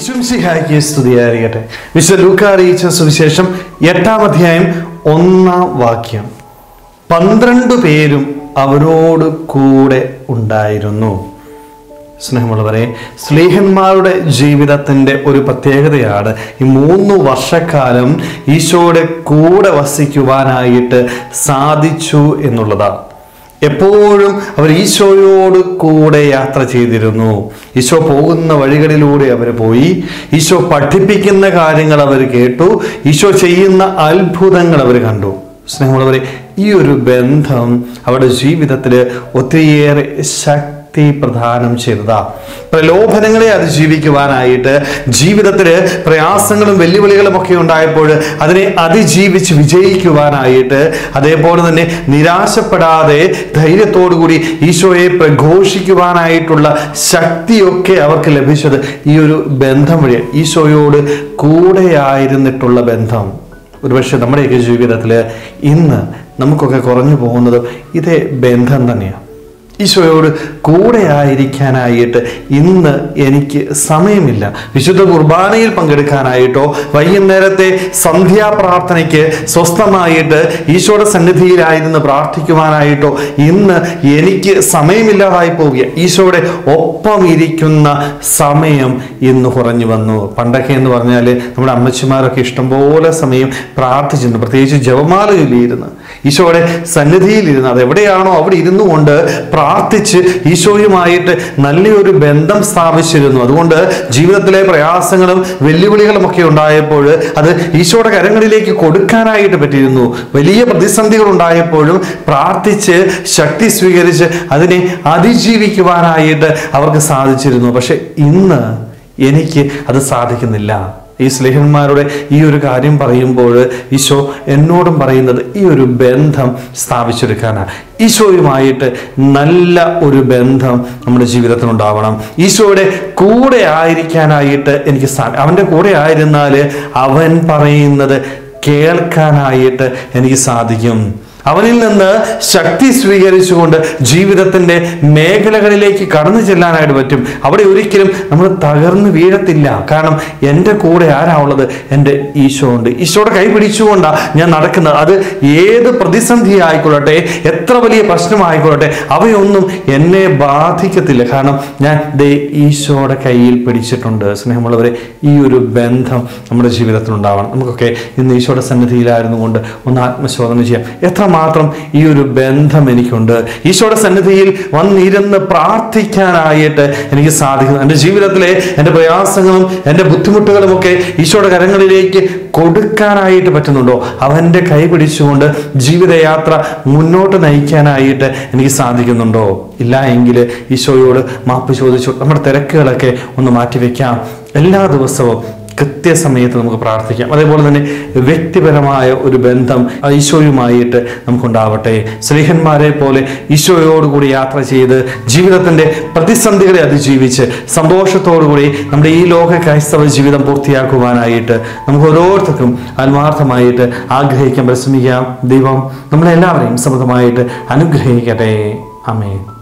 ഈശുംസിഹായിക്ക് സ്തുതിയായിരിക്കട്ടെ വിശുദ്ധ ലൂക്ക അറിയിച്ച സുവിശേഷം എട്ടാം അധ്യായം ഒന്നാം വാക്യം പന്ത്രണ്ട് പേരും അവരോട് കൂടെ ഉണ്ടായിരുന്നു സ്നേഹമുള്ളവരെ സ്ലീഹന്മാരുടെ ജീവിതത്തിൻ്റെ ഒരു പ്രത്യേകതയാണ് ഈ മൂന്ന് വർഷക്കാലം ഈശോയുടെ കൂടെ വസിക്കുവാനായിട്ട് സാധിച്ചു എന്നുള്ളതാണ് എപ്പോഴും അവർ ഈശോയോട് കൂടെ യാത്ര ചെയ്തിരുന്നു ഈശോ പോകുന്ന വഴികളിലൂടെ അവർ പോയി ഈശോ പഠിപ്പിക്കുന്ന കാര്യങ്ങൾ അവർ കേട്ടു ഈശോ ചെയ്യുന്ന അത്ഭുതങ്ങൾ അവർ കണ്ടു സ്നേഹമുള്ളവരെ ഈ ഒരു ബന്ധം അവരുടെ ജീവിതത്തിൽ ഒത്തിരിയേറെ ശക്തി പ്രദാനം ചെയ്തതാ പ്രലോഭനങ്ങളെ അതിജീവിക്കുവാനായിട്ട് ജീവിതത്തിൽ പ്രയാസങ്ങളും വെല്ലുവിളികളും ഒക്കെ ഉണ്ടായപ്പോൾ അതിനെ അതിജീവിച്ച് വിജയിക്കുവാനായിട്ട് അതേപോലെ തന്നെ നിരാശപ്പെടാതെ ധൈര്യത്തോടുകൂടി ഈശോയെ പ്രഘോഷിക്കുവാനായിട്ടുള്ള ശക്തിയൊക്കെ അവർക്ക് ലഭിച്ചത് ഈ ഒരു ബന്ധം വഴി ഈശോയോട് കൂടെയായിരുന്നിട്ടുള്ള ബന്ധം ഒരുപക്ഷെ നമ്മുടെയൊക്കെ ജീവിതത്തിൽ ഇന്ന് നമുക്കൊക്കെ കുറഞ്ഞു പോകുന്നത് ഇതേ ബന്ധം തന്നെയാണ് ഈശോയോട് കൂടെ ആയിരിക്കാനായിട്ട് ഇന്ന് എനിക്ക് സമയമില്ല വിശുദ്ധ കുർബാനയിൽ പങ്കെടുക്കാനായിട്ടോ വൈകുന്നേരത്തെ സന്ധ്യാപ്രാർത്ഥനയ്ക്ക് സ്വസ്ഥമായിട്ട് ഈശോയുടെ സന്നിധിയിലായിരുന്നു പ്രാർത്ഥിക്കുവാനായിട്ടോ ഇന്ന് എനിക്ക് സമയമില്ലാതായി പോവുക ഈശോയുടെ ഒപ്പം ഇരിക്കുന്ന സമയം ഇന്ന് കുറഞ്ഞു വന്നു പണ്ടൊക്കെ എന്ന് പറഞ്ഞാൽ നമ്മുടെ അമ്മച്ചിമാരൊക്കെ ഇഷ്ടംപോലെ സമയം പ്രാർത്ഥിച്ചിട്ടുണ്ട് പ്രത്യേകിച്ച് ജപമാല ചൊല്ലിയിരുന്ന് ഈശോയുടെ സന്നിധിയിലിരുന്ന് അത് എവിടെയാണോ അവിടെ ഇരുന്നു കൊണ്ട് പ്രാർത്ഥിച്ച് ഈശോയുമായിട്ട് നല്ലൊരു ബന്ധം സ്ഥാപിച്ചിരുന്നു അതുകൊണ്ട് ജീവിതത്തിലെ പ്രയാസങ്ങളും വെല്ലുവിളികളും ഒക്കെ ഉണ്ടായപ്പോൾ അത് ഈശോയുടെ കരങ്ങളിലേക്ക് കൊടുക്കാനായിട്ട് പറ്റിയിരുന്നു വലിയ പ്രതിസന്ധികൾ ഉണ്ടായപ്പോഴും പ്രാർത്ഥിച്ച് ശക്തി സ്വീകരിച്ച് അതിനെ അതിജീവിക്കുവാനായിട്ട് അവർക്ക് സാധിച്ചിരുന്നു പക്ഷെ ഇന്ന് എനിക്ക് അത് സാധിക്കുന്നില്ല ഈ സ്നേഹന്മാരുടെ ഈ ഒരു കാര്യം പറയുമ്പോൾ ഈശോ എന്നോടും പറയുന്നത് ഈ ഒരു ബന്ധം സ്ഥാപിച്ചെടുക്കാനാണ് ഈശോയുമായിട്ട് നല്ല ഒരു ബന്ധം നമ്മുടെ ജീവിതത്തിൽ ഉണ്ടാവണം ഈശോയുടെ കൂടെ ആയിരിക്കാനായിട്ട് എനിക്ക് സാ അവൻ്റെ കൂടെ ആയിരുന്നാൽ അവൻ പറയുന്നത് കേൾക്കാനായിട്ട് എനിക്ക് സാധിക്കും അവനിൽ നിന്ന് ശക്തി സ്വീകരിച്ചുകൊണ്ട് ജീവിതത്തിന്റെ മേഖലകളിലേക്ക് കടന്നു ചെല്ലാനായിട്ട് പറ്റും അവിടെ ഒരിക്കലും നമ്മൾ തകർന്നു വീഴത്തില്ല കാരണം എൻ്റെ കൂടെ ആരാ ഉള്ളത് എൻ്റെ ഈശോ ഉണ്ട് ഈശോയുടെ കൈ പിടിച്ചുകൊണ്ടാണ് ഞാൻ നടക്കുന്നത് അത് ഏത് പ്രതിസന്ധി ആയിക്കൊള്ളട്ടെ എത്ര വലിയ പ്രശ്നമായിക്കൊള്ളട്ടെ അവയൊന്നും എന്നെ ബാധിക്കത്തില്ല കാരണം ഞാൻ ദേ ഈശോയുടെ കയ്യിൽ പിടിച്ചിട്ടുണ്ട് സ്നേഹമുള്ളവരെ ഈ ഒരു ബന്ധം നമ്മുടെ ജീവിതത്തിൽ ഉണ്ടാവണം നമുക്കൊക്കെ ഇന്ന് ഈശോയുടെ സന്നിധിയിലായിരുന്നു കൊണ്ട് ഒന്ന് ആത്മശോധന ചെയ്യാം എത്രമാത്രം ഈ ഒരു ബന്ധം എനിക്കുണ്ട് ഈശോയുടെ സന്നിധിയിൽ വന്നിരുന്ന് പ്രാർത്ഥിക്കാനായിട്ട് എനിക്ക് സാധിക്കുന്നു എൻ്റെ ജീവിതത്തിലെ എൻ്റെ പ്രയാസങ്ങളും എൻ്റെ ബുദ്ധിമുട്ടുകളും ഒക്കെ ഈശോയുടെ കരങ്ങളിലേക്ക് കൊടുക്കാനായിട്ട് പറ്റുന്നുണ്ടോ അവൻ്റെ കൈ പിടിച്ചുകൊണ്ട് ജീവിതയാത്ര മുന്നോട്ട് നയിക്കാനായിട്ട് എനിക്ക് സാധിക്കുന്നുണ്ടോ ഇല്ല എങ്കിൽ ഈശോയോട് മാപ്പ് ചോദിച്ചു നമ്മുടെ തിരക്കുകളൊക്കെ ഒന്ന് മാറ്റിവെക്കാം എല്ലാ ദിവസവും കൃത്യസമയത്ത് നമുക്ക് പ്രാർത്ഥിക്കാം അതേപോലെ തന്നെ വ്യക്തിപരമായ ഒരു ബന്ധം ഈശോയുമായിട്ട് നമുക്കുണ്ടാവട്ടെ സ്നേഹന്മാരെ പോലെ ഈശോയോടുകൂടി യാത്ര ചെയ്ത് ജീവിതത്തിൻ്റെ പ്രതിസന്ധികളെ അതിജീവിച്ച് സന്തോഷത്തോടുകൂടി നമ്മുടെ ഈ ലോക ക്രൈസ്തവ ജീവിതം പൂർത്തിയാക്കുവാനായിട്ട് നമുക്ക് ഓരോരുത്തർക്കും ആത്മാർത്ഥമായിട്ട് ആഗ്രഹിക്കാൻ പരിശ്രമിക്കാം ദൈവം നമ്മളെല്ലാവരെയും സമൃദ്ധമായിട്ട് അനുഗ്രഹിക്കട്ടെ അമേ